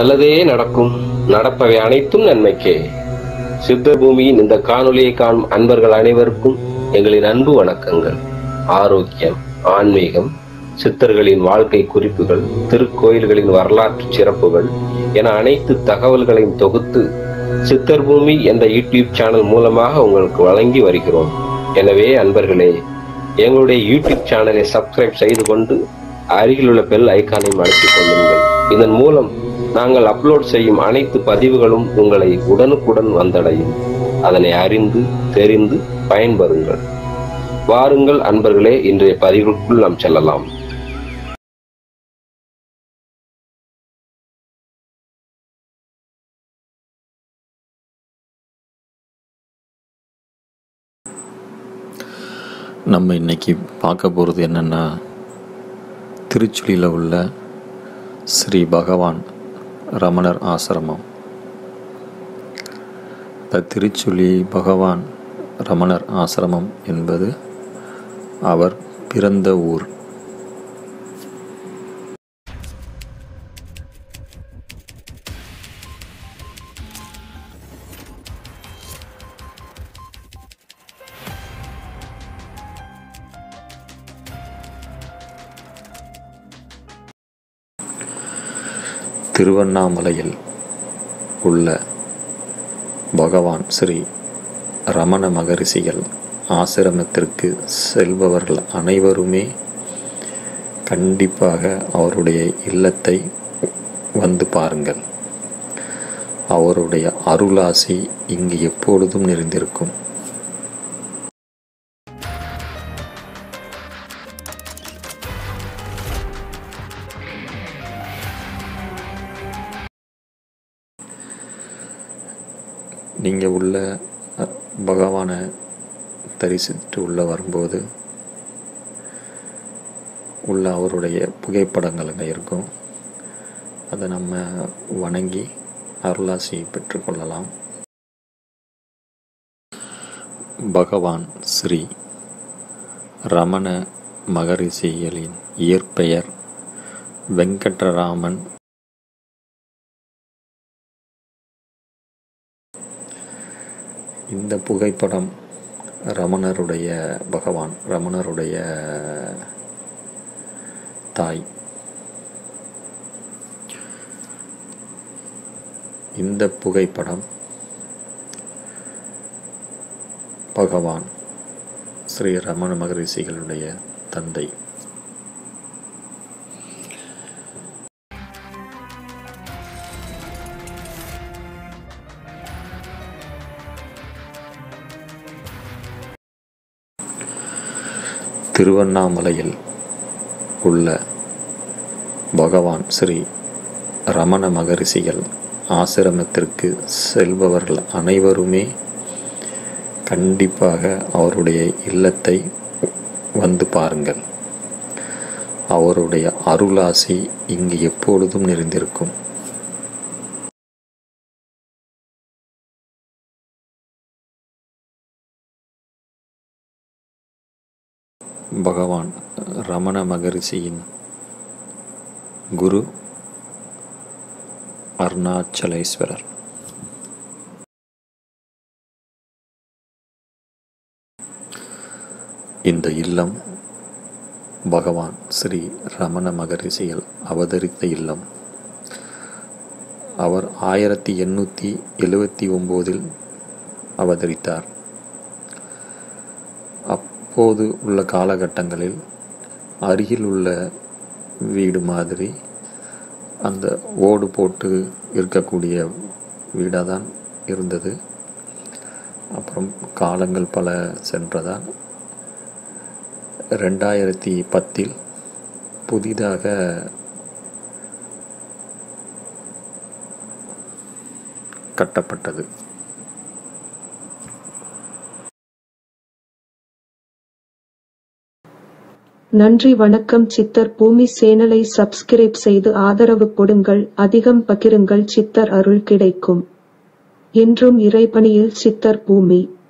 நல்லதே நடக்கும் நடப்பவை அனைத்தும் நன்மைக்கே சித்தர் பூமியின் இந்த காணொளியை காணும் அன்பர்கள் அனைவருக்கும் எங்களின் அன்பு வணக்கங்கள் ஆரோக்கியம் ஆன்மீகம் சித்தர்களின் வாழ்க்கை குறிப்புகள் திருக்கோயில்களின் வரலாற்று சிறப்புகள் என அனைத்து தகவல்களையும் தொகுத்து சித்தர் பூமி என்ற யூடியூப் சேனல் மூலமாக உங்களுக்கு வழங்கி வருகிறோம் எனவே அன்பர்களே எங்களுடைய யூடியூப் சேனலை சப்ஸ்கிரைப் செய்து கொண்டு அருகில் உள்ள பெல் ஐக்கானையும் அழுத்திக் கொள்ளுங்கள் இதன் மூலம் நாங்கள் அப்லோட் செய்யும் அனைத்து பதிவுகளும் உங்களை உடனுக்குடன் வந்தடையும் அதனை அறிந்து தெரிந்து பயன்பெறுங்கள் வாருங்கள் அன்பர்களே இன்றைய பதிவுக்குள் நாம் செல்லலாம் நம்ம இன்னைக்கு பார்க்க போகிறது என்னென்னா திருச்சுழியில் உள்ள ஸ்ரீ பகவான் ரமணர் ஆசிரமம் இந்த திருச்சுழி பகவான் ரமணர் ஆசிரமம் என்பது அவர் பிறந்த ஊர் திருவண்ணாமலையில் உள்ள பகவான் ஸ்ரீ ரமண மகரிஷிகள் ஆசிரமத்திற்கு செல்பவர்கள் அனைவருமே கண்டிப்பாக அவருடைய இல்லத்தை வந்து பாருங்கள் அவருடைய அருளாசி இங்கு எப்பொழுதும் நிறைந்திருக்கும் நீங்கள் உள்ள அ, பகவானை தரிசித்து உள்ள வரும்போது உள்ள அவருடைய புகைப்படங்கள் அங்கே இருக்கும் அதை நம்ம வணங்கி அருளாசி பெற்றுக்கொள்ளலாம் பகவான் ஸ்ரீ ரமண மகரிஷிகளின் இயற்பெயர் வெங்கடராமன் இந்த புகைப்படம் ரமணருடைய பகவான் ரமணருடைய தாய் இந்த புகைப்படம் பகவான் ஸ்ரீ ரமண மகரிஷிகளுடைய தந்தை திருவண்ணாமலையில் உள்ள பகவான் ஸ்ரீ ரமண மகரிஷிகள் ஆசிரமத்திற்கு செல்பவர்கள் அனைவருமே கண்டிப்பாக அவருடைய இல்லத்தை வந்து பாருங்கள் அவருடைய அருளாசி இங்கு எப்பொழுதும் நிறைந்திருக்கும் பகவான் ரமண மகரிஷியின் குரு அருணாச்சலேஸ்வரர் இந்த இல்லம் பகவான் ஸ்ரீ ரமண மகரிஷிகள் அவதரித்த இல்லம் அவர் ஆயிரத்தி எண்ணூற்றி எழுவத்தி ஒம்போதில் அவதரித்தார் அப்போது உள்ள காலகட்டங்களில் அருகில் உள்ள வீடு மாதிரி அந்த ஓடு போட்டு இருக்கக்கூடிய வீடாக தான் இருந்தது அப்புறம் காலங்கள் பல சென்றதால் ரெண்டாயிரத்தி பத்தில் புதிதாக கட்டப்பட்டது நன்றி வணக்கம் சித்தர் பூமி சேனலை சப்ஸ்கிரைப் செய்து ஆதரவு கொடுங்கள் அதிகம் பகிருங்கள் சித்தர் அருள் கிடைக்கும் என்றும் இறைபணியில் சித்தர் பூமி